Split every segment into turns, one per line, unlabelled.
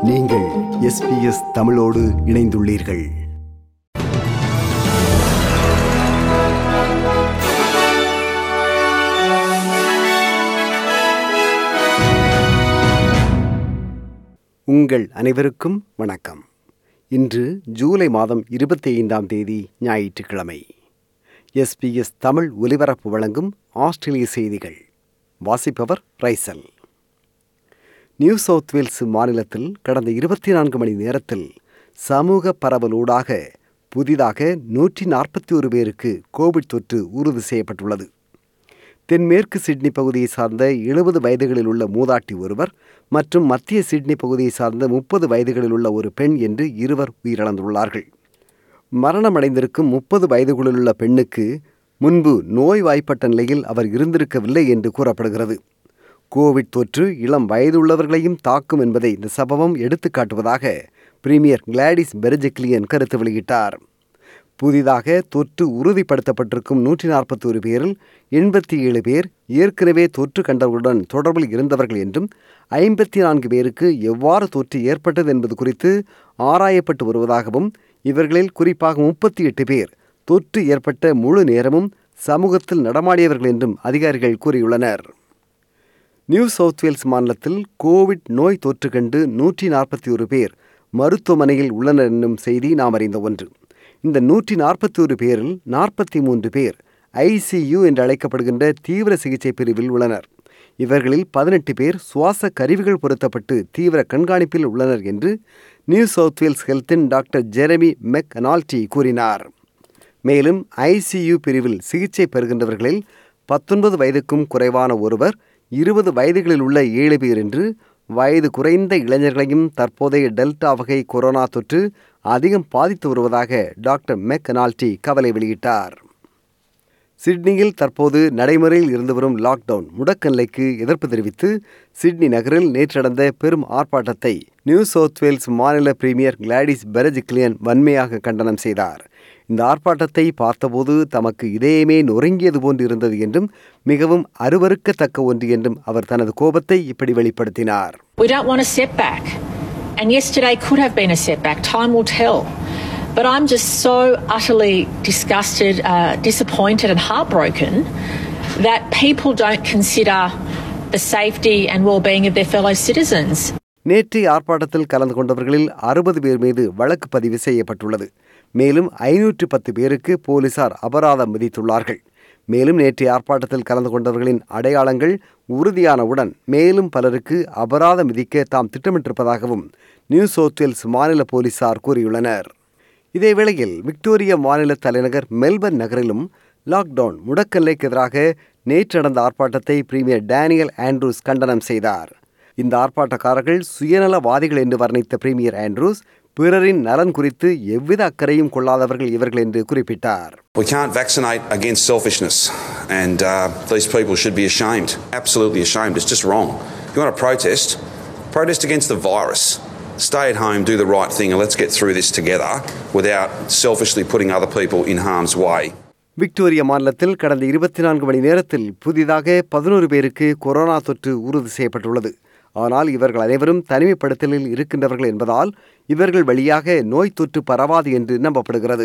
நீங்கள் எஸ்பிஎஸ் தமிழோடு இணைந்துள்ளீர்கள் உங்கள் அனைவருக்கும் வணக்கம் இன்று ஜூலை மாதம் இருபத்தி ஐந்தாம் தேதி ஞாயிற்றுக்கிழமை எஸ்பிஎஸ் தமிழ் ஒலிபரப்பு வழங்கும் ஆஸ்திரேலிய செய்திகள் வாசிப்பவர் ரைசல் நியூ சவுத் வேல்ஸ் மாநிலத்தில் கடந்த இருபத்தி நான்கு மணி நேரத்தில் சமூக பரவலூடாக புதிதாக நூற்றி நாற்பத்தி ஒரு பேருக்கு கோவிட் தொற்று உறுதி செய்யப்பட்டுள்ளது தென்மேற்கு சிட்னி பகுதியை சார்ந்த எழுபது வயதுகளில் உள்ள மூதாட்டி ஒருவர் மற்றும் மத்திய சிட்னி பகுதியை சார்ந்த முப்பது வயதுகளில் உள்ள ஒரு பெண் என்று இருவர் உயிரிழந்துள்ளார்கள் மரணமடைந்திருக்கும் முப்பது வயதுகளில் உள்ள பெண்ணுக்கு முன்பு நோய்வாய்ப்பட்ட நிலையில் அவர் இருந்திருக்கவில்லை என்று கூறப்படுகிறது கோவிட் தொற்று இளம் வயதுள்ளவர்களையும் தாக்கும் என்பதை இந்த சம்பவம் எடுத்துக்காட்டுவதாக பிரீமியர் கிளாடிஸ் பெர்ஜெக்லியன் கருத்து வெளியிட்டார் புதிதாக தொற்று உறுதிப்படுத்தப்பட்டிருக்கும் நூற்றி நாற்பத்தி ஒரு பேரில் எண்பத்தி ஏழு பேர் ஏற்கனவே தொற்று கண்டவர்களுடன் தொடர்பில் இருந்தவர்கள் என்றும் ஐம்பத்தி நான்கு பேருக்கு எவ்வாறு தொற்று ஏற்பட்டது என்பது குறித்து ஆராயப்பட்டு வருவதாகவும் இவர்களில் குறிப்பாக முப்பத்தி எட்டு பேர் தொற்று ஏற்பட்ட முழு நேரமும் சமூகத்தில் நடமாடியவர்கள் என்றும் அதிகாரிகள் கூறியுள்ளனர் நியூ சவுத் வேல்ஸ் மாநிலத்தில் கோவிட் நோய் தொற்று கண்டு நூற்றி நாற்பத்தி ஒரு பேர் மருத்துவமனையில் உள்ளனர் என்னும் செய்தி நாம் அறிந்த ஒன்று இந்த நூற்றி நாற்பத்தி ஒரு பேரில் நாற்பத்தி மூன்று பேர் ஐசியு என்று அழைக்கப்படுகின்ற தீவிர சிகிச்சை பிரிவில் உள்ளனர் இவர்களில் பதினெட்டு பேர் சுவாச கருவிகள் பொருத்தப்பட்டு தீவிர கண்காணிப்பில் உள்ளனர் என்று நியூ சவுத் வேல்ஸ் ஹெல்த்தின் டாக்டர் ஜெரமி மெக் அனால்டி கூறினார் மேலும் ஐசியு பிரிவில் சிகிச்சை பெறுகின்றவர்களில் பத்தொன்பது வயதுக்கும் குறைவான ஒருவர் இருபது வயதுகளில் உள்ள ஏழு பேர் என்று வயது குறைந்த இளைஞர்களையும் தற்போதைய டெல்டா வகை கொரோனா தொற்று அதிகம் பாதித்து வருவதாக டாக்டர் மெக் அனால்டி கவலை வெளியிட்டார் சிட்னியில் தற்போது நடைமுறையில் இருந்து வரும் லாக்டவுன் முடக்கநிலைக்கு எதிர்ப்பு தெரிவித்து சிட்னி நகரில் நேற்று நடந்த பெரும் ஆர்ப்பாட்டத்தை நியூ சவுத் வேல்ஸ் மாநில பிரீமியர் கிளாடிஸ் பெரஜிக்லியன் வன்மையாக கண்டனம் செய்தார் இந்த ஆர்ப்பாட்டத்தை பார்த்தபோது தமக்கு இதயமே நொறுங்கியது போன்று இருந்தது என்றும் மிகவும் அருவறுக்கத்தக்க ஒன்று என்றும் அவர் தனது கோபத்தை இப்படி வெளிப்படுத்தினார்
We don't want a setback. And yesterday could have been a setback. Time will tell. But I'm just so utterly disgusted, uh, disappointed, and heartbroken that people don't consider the safety and well-being of their fellow citizens.
நேற்றைய ஆர்ப்பாட்டத்தில் கலந்து கொண்டவர்களில் அறுபது பேர் மீது வழக்கு பதிவு செய்யப்பட்டுள்ளது மேலும் ஐநூற்று பத்து பேருக்கு போலீசார் அபராதம் விதித்துள்ளார்கள் மேலும் நேற்றைய ஆர்ப்பாட்டத்தில் கலந்து கொண்டவர்களின் அடையாளங்கள் உறுதியானவுடன் மேலும் பலருக்கு அபராதம் விதிக்க தாம் திட்டமிட்டிருப்பதாகவும் நியூ சவுத் வேல்ஸ் மாநில போலீசார் கூறியுள்ளனர் இதேவேளையில் விக்டோரியா மாநில தலைநகர் மெல்பர்ன் நகரிலும் லாக்டவுன் முடக்கல்லைக்கு எதிராக நேற்று நடந்த ஆர்ப்பாட்டத்தை பிரீமியர் டேனியல் ஆண்ட்ரூஸ் கண்டனம் செய்தார் இந்த ஆர்ப்பாட்டக்காரர்கள் சுயநலவாதிகள் என்று வர்ணித்த பிரீமியர் ஆண்ட்ரூஸ் பிறரின் நலன் குறித்து எவ்வித அக்கறையும் கொள்ளாதவர்கள் இவர்கள் என்று குறிப்பிட்டார்
We can't vaccinate against selfishness, and uh, these people should be ashamed. Absolutely ashamed. It's just wrong. If you want to protest, protest against the virus. Stay at home, do the right thing, and let's get through this together without selfishly putting other people in harm's way.
Victoria மாநிலத்தில் கடந்த இருபத்தி நான்கு மணி நேரத்தில் புதிதாக பதினோரு பேருக்கு corona தொற்று உறுதி செய்யப்பட்டுள்ளது ஆனால் இவர்கள் அனைவரும் தனிமைப்படுத்தலில் இருக்கின்றவர்கள் என்பதால் இவர்கள் வழியாக நோய் தொற்று பரவாது என்று நம்பப்படுகிறது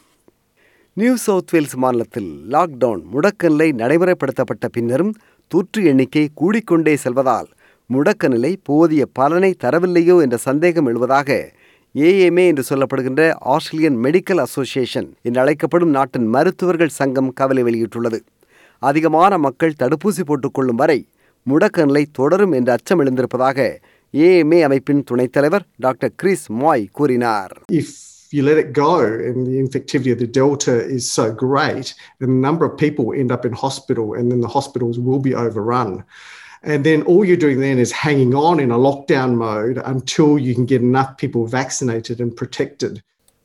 நியூ சவுத் வேல்ஸ் மாநிலத்தில் லாக்டவுன் முடக்க நிலை நடைமுறைப்படுத்தப்பட்ட பின்னரும் தொற்று எண்ணிக்கை கூடிக்கொண்டே செல்வதால் முடக்க நிலை போதிய பலனை தரவில்லையோ என்ற சந்தேகம் எழுவதாக ஏஎம்ஏ என்று சொல்லப்படுகின்ற ஆஸ்திரேலியன் மெடிக்கல் அசோசியேஷன் என்று அழைக்கப்படும் நாட்டின் மருத்துவர்கள் சங்கம் கவலை வெளியிட்டுள்ளது அதிகமான மக்கள் தடுப்பூசி போட்டுக்கொள்ளும் வரை முடக்க நிலை தொடரும் என்ற அச்சம் எழுந்திருப்பதாக ஏஎம்ஏ அமைப்பின் துணைத் தலைவர் டாக்டர் கிறிஸ் மாய் கூறினார்
if you let it go and the infectivity of the Delta is so great, then a number of people end up in hospital and then the hospitals will be overrun. And then all you're doing then is hanging on in a lockdown mode until you can get enough people vaccinated and protected.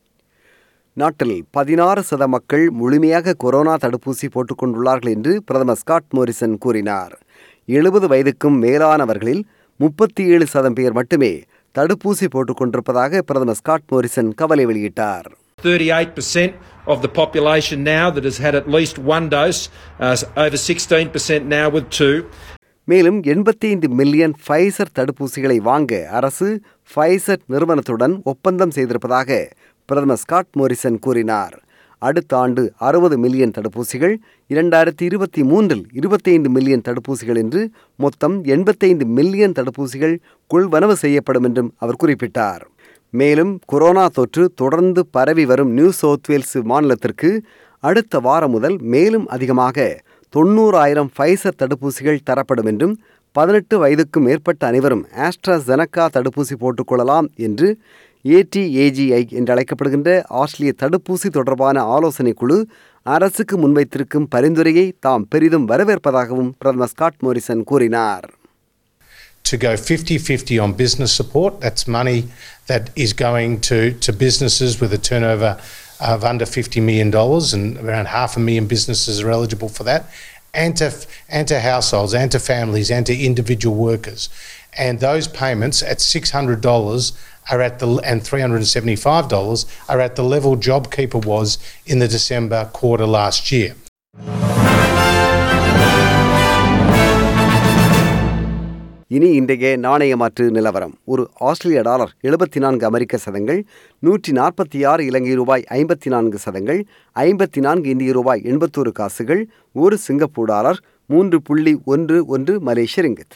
நாட்டில் பதினாறு சத மக்கள் முழுமையாக corona தடுப்பூசி போட்டுக்கொண்டுள்ளார்கள் என்று பிரதமர் Scott Morrison கூறினார் எழுபது வயதுக்கும் மேலானவர்களில் முப்பத்தி ஏழு சதம் பேர் மட்டுமே தடுப்பூசி போட்டுக்கொண்டிருப்பதாக பிரதமர் ஸ்காட் மோரிசன் கவலை வெளியிட்டார்
38% of the population now that has had at least one dose, uh, over 16% now with two.
மேலும் எண்பத்தைந்து மில்லியன் ஃபைசர் தடுப்பூசிகளை வாங்க அரசு ஃபைசர் நிறுவனத்துடன் ஒப்பந்தம் செய்திருப்பதாக பிரதமர் ஸ்காட் மோரிசன் கூறினார் அடுத்த ஆண்டு அறுபது மில்லியன் தடுப்பூசிகள் இரண்டாயிரத்தி இருபத்தி மூன்றில் இருபத்தைந்து மில்லியன் தடுப்பூசிகள் என்று மொத்தம் எண்பத்தைந்து மில்லியன் தடுப்பூசிகள் கொள்வனவு செய்யப்படும் என்றும் அவர் குறிப்பிட்டார் மேலும் கொரோனா தொற்று தொடர்ந்து பரவி வரும் நியூ சவுத் வேல்ஸ் மாநிலத்திற்கு அடுத்த வாரம் முதல் மேலும் அதிகமாக தொண்ணூறாயிரம் ஃபைசர் தடுப்பூசிகள் தரப்படும் என்றும் பதினெட்டு வயதுக்கும் மேற்பட்ட அனைவரும் ஆஸ்ட்ராசெனக்கா தடுப்பூசி போட்டுக்கொள்ளலாம் என்று ஏடிஏஜிஐ என்று அழைக்கப்படுகின்ற ஆஸ்திரேலிய தடுப்பூசி தொடர்பான ஆலோசனை குழு அரசுக்கு முன்வைத்திருக்கும் பரிந்துரையை தாம் பெரிதும் வரவேற்பதாகவும் பிரதமர் ஸ்காட் மோரிசன் கூறினார்
to go 50 50 on business support. That's money that is going to, to businesses with a turnover of under $50 million, and around half a million businesses are eligible for that, and to, and to households, and to families, and to individual workers. And those payments at $600 are at the, and $375 are at the level JobKeeper was in the December quarter last year.
இனி இன்றைய நாணய மாற்று நிலவரம் ஒரு ஆஸ்திரேலிய dollar எழுபத்தி நான்கு அமெரிக்க சதங்கள் நூற்றி நாற்பத்தி ஆறு இலங்கை ரூபாய் ஐம்பத்தி நான்கு சதங்கள் ஐம்பத்தி நான்கு இந்திய ரூபாய் எண்பத்தோரு காசுகள் ஒரு சிங்கப்பூர் டாலர் மூன்று புள்ளி ஒன்று ஒன்று மலேசிய ரிங்கித்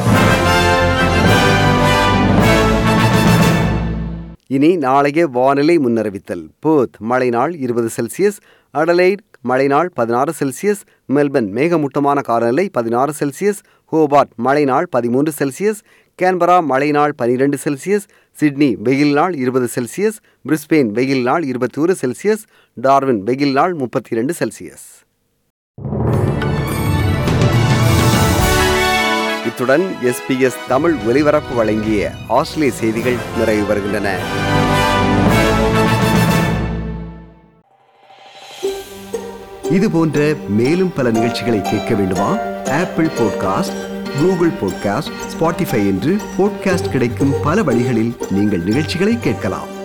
இனி நாளைய வானிலை முன்னறிவித்தல் பேர்த் மழை நாள் இருபது செல்சியஸ் அடலைட் மழை நாள் பதினாறு செல்சியஸ் மெல்பர்ன் மேகமூட்டமான காலநிலை பதினாறு செல்சியஸ் ஹோபார்ட் மழை நாள் பதிமூன்று செல்சியஸ் கேன்பரா மழை நாள் பனிரெண்டு செல்சியஸ் சிட்னி வெயில் நாள் இருபது செல்சியஸ் பிரிஸ்பெயின் வெயில் நாள் இருபத்தி ஒரு செல்சியஸ் டார்வின் வெயில் நாள் முப்பத்தி இரண்டு செல்சியஸ் இத்துடன் எஸ்பிஎஸ் தமிழ் ஒலிபரப்பு வழங்கிய ஆஸ்திரேலிய செய்திகள் நிறைவு வருகின்றன இது போன்ற மேலும் பல நிகழ்ச்சிகளை கேட்க வேண்டுமா Apple podcast Google podcast Spotify என்று பாட்காஸ்ட் கிடைக்கும் பல வழிகளில் நீங்கள் நிகழ்ச்சிகளை கேட்கலாம்